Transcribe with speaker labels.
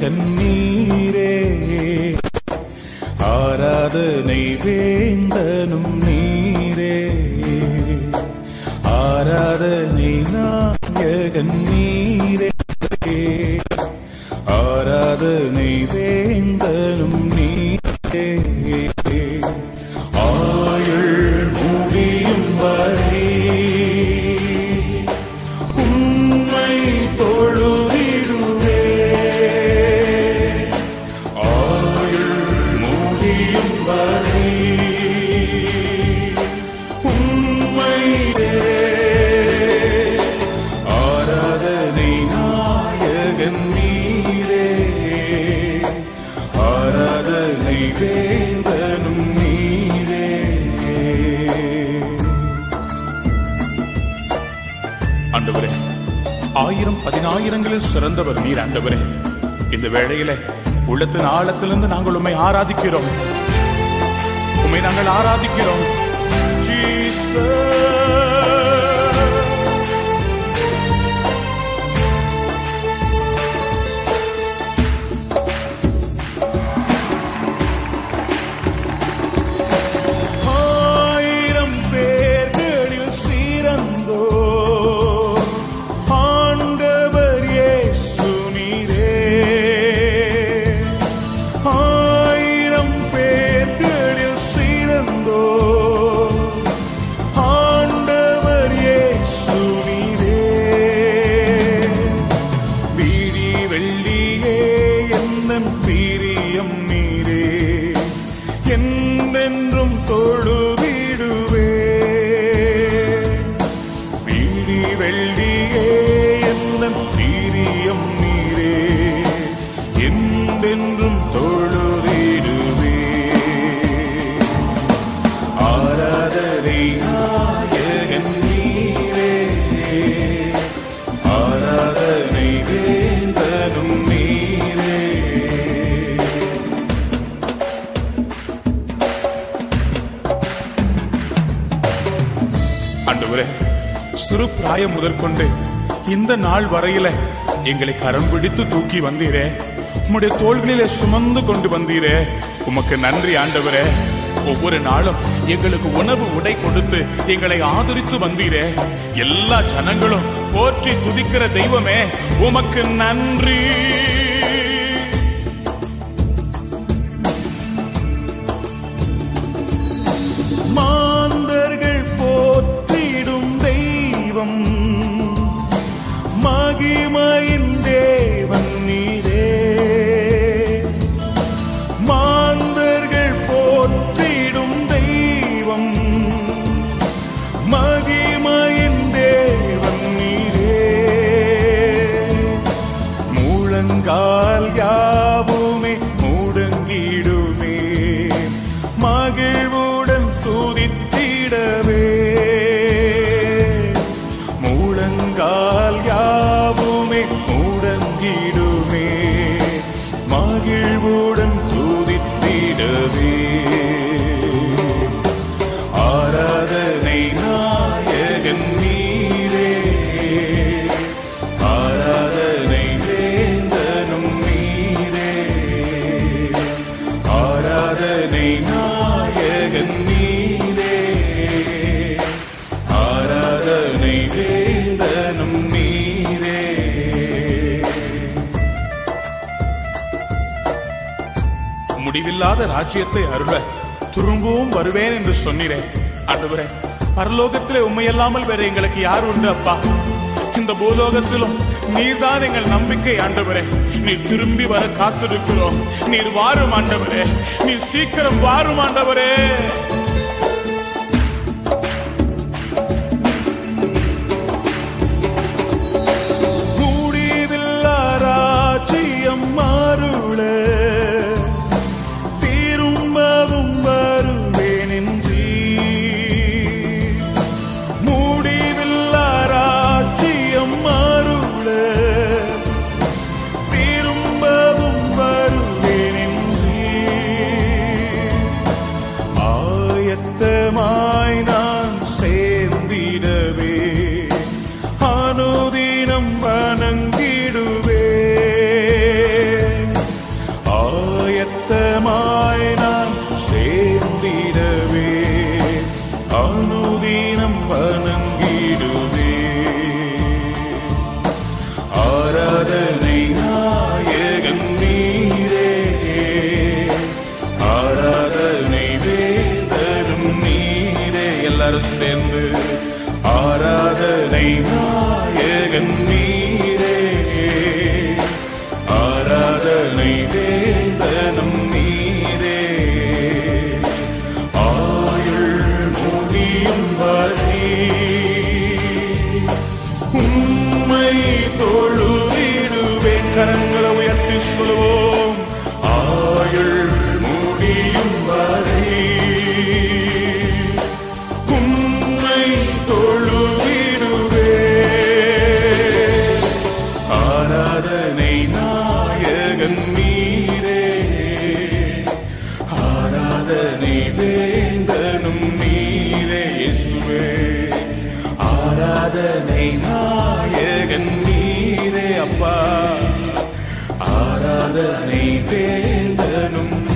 Speaker 1: நாயகன் நீரே ஆராதனை வேந்தனும் நீரே ஆராதனை நாயகன் நீரே ஆராதனை வேந்தனும் நீரே ஆயுள் முடியும் வரை உம்மை தொழுதிடுவே ஆயுள் முடியும் வரை உம்மை ஆராதனை நாயகன் நீரே ஆராதனை வேந்தனும் நீரே ஆண்டவரே ஆயிரம் பதினாயிரங்களில் சிறந்தவர் நீர் ஆண்டவரே இந்த வேளையில உள்ளத்தின் ஆழத்திலிருந்து நாங்கள் உம்மை ஆராதிக்கிறோம் உம்மை நாங்கள் ஆராதிக்கிறோம் Jesus. ஆயிரம் பேர்களில் சிறந்தோ ஆண்டவர் இயேசு நீரே ஆயிரம் பேர்களில் சிறந்தோ ஆண்டவர் இயேசு நீரே வீரி வெள்ளியே என்னன் பிரியம் நீரே என்னென்றும் தொழுதிடுவே வீடி வெள்ளியே என்னன் பிரியம் நீரே என்றென்றும் தொழுதிடுவே ஆராதனை நாயகன் நீரே ஆராதனை வேந்தனும் நீரே ஆண்டவரே சிறு பிராயம் முதற்கொண்டு இந்த நாள் வரையில எங்களை கரம் பிடித்து தூக்கி வந்தீரே உம்முடைய தோள்களிலே சுமந்து கொண்டு வந்தீரே உமக்கு நன்றி ஆண்டவரே ஒவ்வொரு நாளும் எங்களுக்கு உணவு உடை கொடுத்து எங்களை ஆதரித்து வந்தீரே எல்லா ஜனங்களும் போற்றி துதிக்கிற தெய்வமே உமக்கு நன்றி மாந்தர்கள் போற்றிடும் தெய்வம் மகிமையின் தேவன் நீரே மாந்தர்கள் போற்றிடும் தெய்வம் மகிமையின் தேவன் நீரே முழங்கால் யாவுமே முடங்கிடுமே மகிழ்வுடன் துதித்திடவே முழங்கால் யாவுமே முடங்கிடுமே மகிழ்வுடன் துதித்திடவே ஆராதனை நாயகன் நீரே ஆராதனை வேந்தனும் நீரே ஆராதனை நாயகன் நீரே ஆராதனை வேந்தனும் நீரே முடிவில்லாத ராஜ்யத்தை அருள திரும்பவும் வருவேன் என்று சொன்னீரே ஆண்டவரே பரலோகத்திலே உண்மையல்லாமல் வேற எங்களுக்கு யார் உண்டு அப்பா இந்த பூலோகத்திலும் நீர்தான் எங்கள் நம்பிக்கை ஆண்டவரே நீர் திரும்பி வர காத்திருக்கிறோம் நீர் வாரும் ஆண்டவரே நீர் சீக்கிரம் வாரும் ஆண்டவரே முடிவில்லா ராஜ்யம் மாறுள திரும்பவும் வருவேன் என்றீ முடிவில்லா ராஜ்யம் மாறுள திரும்பவும் வருவேன் என்றீ ஆய நாயகன் நீரே ஆராதனை வேந்தனும் நீரே ஆயுள் முடியும் வரை உம்மை தொழுவிடுவேன் கரங்களை உயர்த்தி சொல்லுவோம் ஆயுள் முடியும் வரை உம்மை தொழுவிடுவேன் ஆராதனை நாயகன் நீரே ஆராதனை வேந்தனும் நீரே இயேசுவே ஆராதனை நாயகன் நீரே அப்பா ஆராதனை வேந்தனும்